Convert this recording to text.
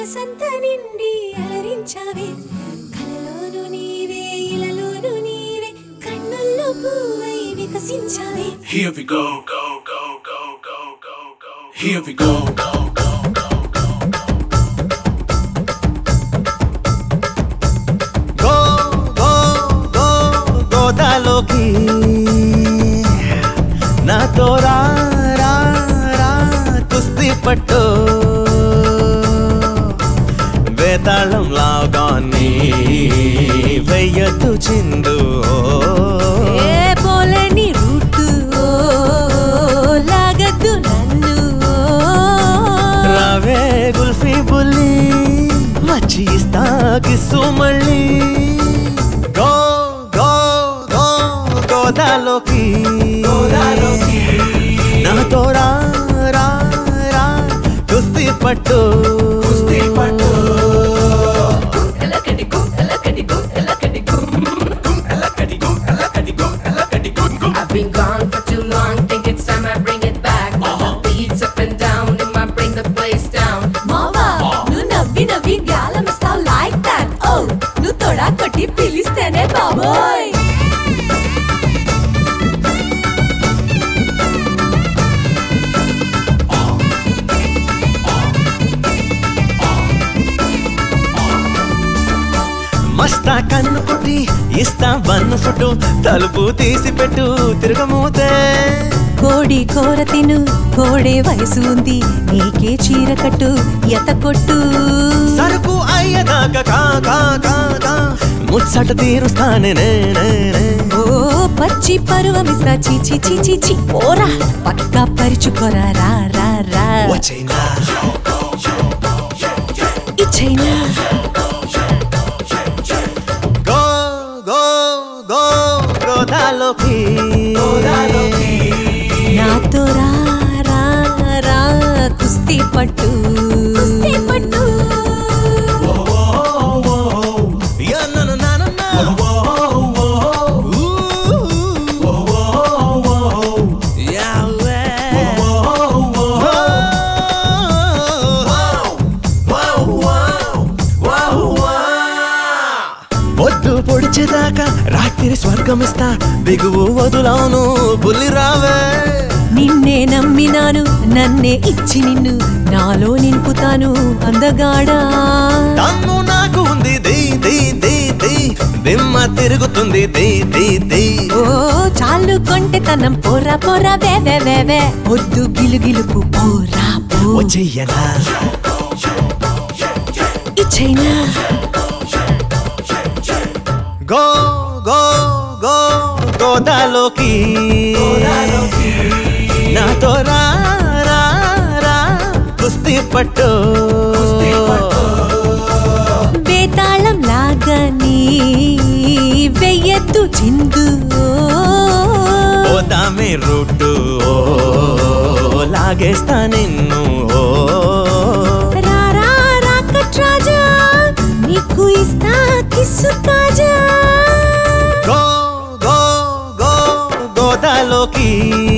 మనసంత నిండి అలరించావే కలలోను నీవే ఇలలోను నీవే కన్నుల్లో పువ్వై వికసించావే Here we go, go, go, go, go, go, go. Here we go, go, go, go, go, go. Go go go గోదాలోకి నాతో రా రా రా కుస్తీ పట్టు వేతాళం లాగాన్ని వెయ్యద్దు చిందు ఏ పోలని రూటు లాగద్దు నన్ను రావే గుల్ఫీ బుల్లి వచ్చి ఇస్తా కిస్సు మళ్ళీ గో గో గో గోదాలోకి గోదాలోకి నాతో రా రా రా కుస్తీ పట్టు కుస్తీ పట్టు I've been gone for too long, think it's time I bring it back. The beats up and down, it might bring the place down. మావా నువ్వు నవ్వి నవ్వి గాలమిస్తావు లైక్ దాట్ ఓ నువ్వు తొడా కొట్టి పిలిస్తేనే బాబోయ్ మస్తా కన్ను కొట్టి ఇస్తా వన్ను ఫుట్టు తలుపు తీసి పెట్టు తిరగమూతే కోడి కోర తిను కోడే వయసు ఉంది నీకే చీర కట్టు ఎత కొట్టు సరుకు అయ్యదాకా కా కా కా కా ముచ్చట తీరుస్తానే నే, నే, నే. ఓ పచ్చి పరువమిస్తా చీచి చీచి చి ఓరా పక్కా పరుచుకోరా రా రా రా వచ్చేనా ఇచ్చైనా గో గో గో గోదాలోకి నాతో రా రా రా కుస్తీ పట్టు కుస్తీ పట్టు యా నా నా నా నా నా. ఊ. యా వే. పొద్దు పొడిచేదాకా రాత్రి స్వర్గమిస్తా దిగువు వదులాను బుల్లి రావే నిన్నే నమ్మినాను నన్నే ఇచ్చి నిన్ను నాలో నింపుతాను అందగాడా తమ్ము నాకు ఉంది ది ది ది ది దిమ్మ తిరుగుతుంది ది ది ది ఓ చాలు కొంటె తనం పోరా పోరా వే వే వే వే పొద్దు గిలుగిలుపు పోరా పో వచ్చేయనా ఇచ్చైనా గో గో గో గోదాలోకి నాతో రా రా రా కుస్తీ పట్టు బేతాళం లాగా నీ వెయ్యద్దు చిందు పోదామే రూటు లాగేస్తా నిన్ను ఓ. రా రా రాకట్ రాజా నీకు ఇస్తా కిస్సు కాజా గో గో గో గోదాలోకి